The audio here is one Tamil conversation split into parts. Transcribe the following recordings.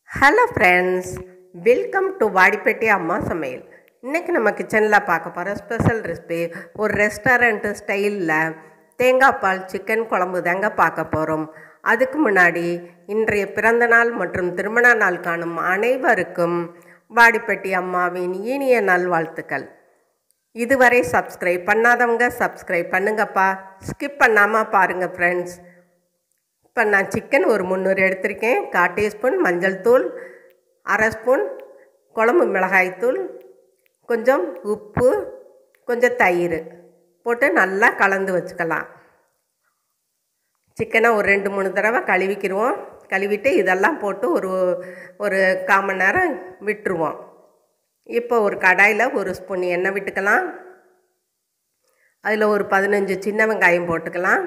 hello friends welcome to Vadipatti அம்மா சமையல் இன்றைக்கி நம்ம கிச்சனில் பார்க்க போகிற ஸ்பெஷல் ரெசிபி ஒரு ரெஸ்டாரண்ட்டு ஸ்டைலில் தேங்காய் பால் சிக்கன் குழம்பு தாங்க பார்க்க போகிறோம் அதுக்கு முன்னாடி இன்றைய பிறந்த நாள் மற்றும் திருமண நாள் காணும் அனைவருக்கும் வாடிப்பட்டி அம்மாவின் இனிய நல்வாழ்த்துக்கள் இதுவரை சப்ஸ்கிரைப் பண்ணாதவங்க சப்ஸ்கிரைப் பண்ணுங்கப்பா ஸ்கிப் பண்ணாமல் பாருங்கள் ஃப்ரெண்ட்ஸ் இப்போ நான் சிக்கன் ஒரு முந்நூறு எடுத்திருக்கேன் கால் டீஸ்பூன் மஞ்சள் தூள் அரை ஸ்பூன் குழம்பு மிளகாய் தூள் கொஞ்சம் உப்பு கொஞ்சம் தயிர் போட்டு நல்லா கலந்து வச்சுக்கலாம் சிக்கனை ஒரு ரெண்டு மூணு தடவை கழுவிக்கிடுவோம் கழுவிட்டு இதெல்லாம் போட்டு ஒரு ஒரு கால் மணி நேரம் விட்டுருவோம் இப்போ ஒரு கடாயில் ஒரு ஸ்பூன் எண்ணெய் விட்டுக்கலாம் அதில் ஒரு பதினஞ்சு சின்ன வெங்காயம் போட்டுக்கலாம்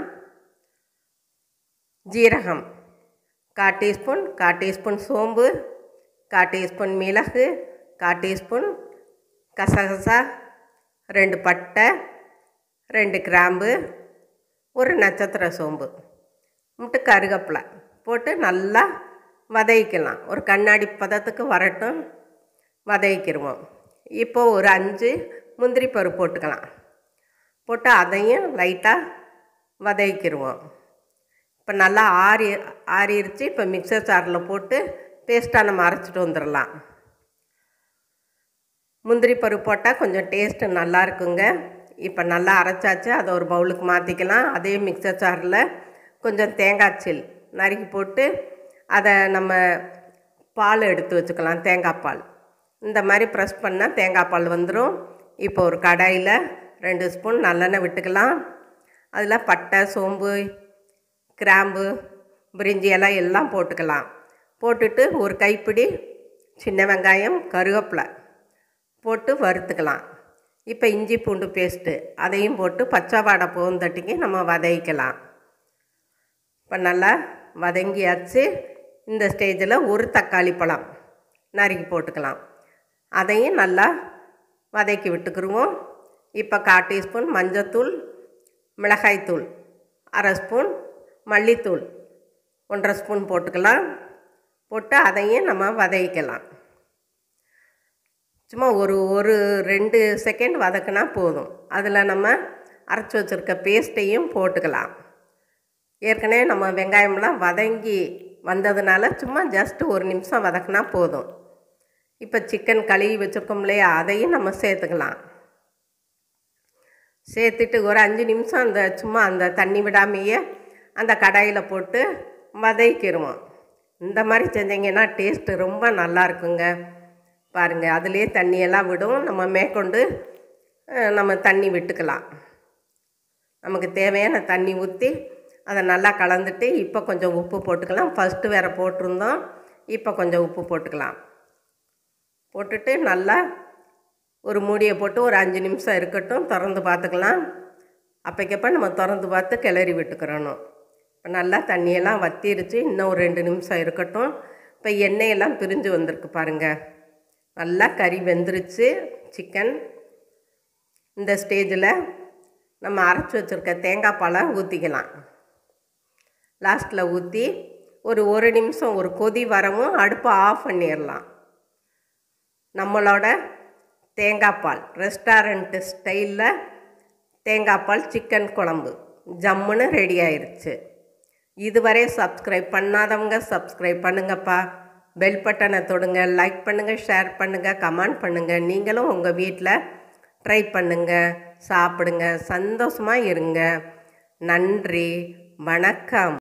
ஜீரகம் கால் டீஸ்பூன் கால் டீஸ்பூன் சோம்பு கால் டீஸ்பூன் மிளகு கால் டீஸ்பூன் கசகசா ரெண்டு பட்டை ரெண்டு கிராம்பு ஒரு நட்சத்திர சோம்பு முட்டு கருகப்பிலை போட்டு நல்லா வதக்கிக்கலாம் ஒரு கண்ணாடி பதத்துக்கு வரட்டும் வதக்கிடுவோம் இப்போது ஒரு அஞ்சு முந்திரி பருப்பு போட்டுக்கலாம் போட்டு அதையும் லைட்டாக வதக்கிடுவோம் இப்போ நல்லா ஆறி ஆறிடுச்சு இப்போ மிக்சர் ஜாரில் போட்டு பேஸ்ட்டாக நம்ம அரைச்சிட்டு வந்துடலாம் முந்திரி பருப்பு போட்டால் கொஞ்சம் டேஸ்ட்டு நல்லா இருக்குங்க இப்போ நல்லா அரைச்சாச்சு அதை ஒரு பவுலுக்கு மாற்றிக்கலாம் அதே மிக்சர் ஜாரில் கொஞ்சம் தேங்காய் சில் நறுக்கி போட்டு அதை நம்ம பால் எடுத்து வச்சுக்கலாம் தேங்காய் பால் இந்த மாதிரி ப்ரெஸ் பண்ணால் தேங்காய் பால் வந்துடும் இப்போ ஒரு கடாயில் ரெண்டு ஸ்பூன் நல்லெண்ணெய் விட்டுக்கலாம் அதில் பட்டை சோம்பு கிராம்பு பிரிஞ்சி எல்லாம் எல்லாம் போட்டுக்கலாம் போட்டுட்டு ஒரு கைப்பிடி சின்ன வெங்காயம் கருவேப்பிலை போட்டு வறுத்துக்கலாம் இப்போ இஞ்சி பூண்டு பேஸ்ட்டு அதையும் போட்டு பச்சை வாடை போந்தட்டிக்கு நம்ம வதக்கிக்கலாம் இப்போ நல்லா வதங்கியாச்சு இந்த ஸ்டேஜில் ஒரு தக்காளி பழம் நறுக்கி போட்டுக்கலாம் அதையும் நல்லா வதக்கி விட்டுக்குருவோம் இப்போ கால் டீஸ்பூன் மஞ்சத்தூள் மிளகாய்த்தூள் அரை ஸ்பூன் மல்லித்தூள் ஒன்றரை ஸ்பூன் போட்டுக்கலாம் போட்டு அதையும் நம்ம வதக்கிக்கலாம் சும்மா ஒரு ஒரு ரெண்டு செகண்ட் வதக்கினா போதும் அதில் நம்ம அரைச்சி வச்சுருக்க பேஸ்ட்டையும் போட்டுக்கலாம் ஏற்கனவே நம்ம வெங்காயம்லாம் வதங்கி வந்ததுனால சும்மா ஜஸ்ட்டு ஒரு நிமிஷம் வதக்கினா போதும் இப்போ சிக்கன் கழுவி வச்சுருக்கோம் இல்லையா அதையும் நம்ம சேர்த்துக்கலாம் சேர்த்துட்டு ஒரு அஞ்சு நிமிஷம் அந்த சும்மா அந்த தண்ணி விடாமையே அந்த கடாயில் போட்டு வதக்கிடுவோம் இந்த மாதிரி செஞ்சிங்கன்னா டேஸ்ட்டு ரொம்ப நல்லா இருக்குங்க பாருங்கள் அதுலேயே தண்ணியெல்லாம் விடும் நம்ம மேற்கொண்டு நம்ம தண்ணி விட்டுக்கலாம் நமக்கு தேவையான தண்ணி ஊற்றி அதை நல்லா கலந்துட்டு இப்போ கொஞ்சம் உப்பு போட்டுக்கலாம் ஃபஸ்ட்டு வேறு போட்டிருந்தோம் இப்போ கொஞ்சம் உப்பு போட்டுக்கலாம் போட்டுட்டு நல்லா ஒரு மூடியை போட்டு ஒரு அஞ்சு நிமிஷம் இருக்கட்டும் திறந்து பார்த்துக்கலாம் அப்போக்கப்போ நம்ம திறந்து பார்த்து கிளறி விட்டுக்கிறணும் இப்போ நல்லா தண்ணியெல்லாம் வத்திருச்சு இன்னும் ஒரு ரெண்டு நிமிஷம் இருக்கட்டும் இப்போ எண்ணெயெல்லாம் பிரிஞ்சு வந்திருக்கு பாருங்கள் நல்லா கறி வெந்துருச்சு சிக்கன் இந்த ஸ்டேஜில் நம்ம அரைச்சி வச்சுருக்க தேங்காய் பாலை ஊற்றிக்கலாம் லாஸ்ட்டில் ஊற்றி ஒரு ஒரு நிமிஷம் ஒரு கொதி வரவும் அடுப்பை ஆஃப் பண்ணிடலாம் நம்மளோட தேங்காய் பால் ரெஸ்டாரண்ட்டு ஸ்டைலில் தேங்காய் பால் சிக்கன் குழம்பு ஜம்முன்னு ரெடி ஆயிடுச்சு இதுவரை சப்ஸ்கிரைப் பண்ணாதவங்க சப்ஸ்கிரைப் பண்ணுங்கப்பா பெல் பட்டனை தொடுங்க லைக் பண்ணுங்கள் ஷேர் பண்ணுங்கள் கமெண்ட் பண்ணுங்கள் நீங்களும் உங்கள் வீட்டில் ட்ரை பண்ணுங்கள் சாப்பிடுங்க சந்தோஷமாக இருங்க நன்றி வணக்கம்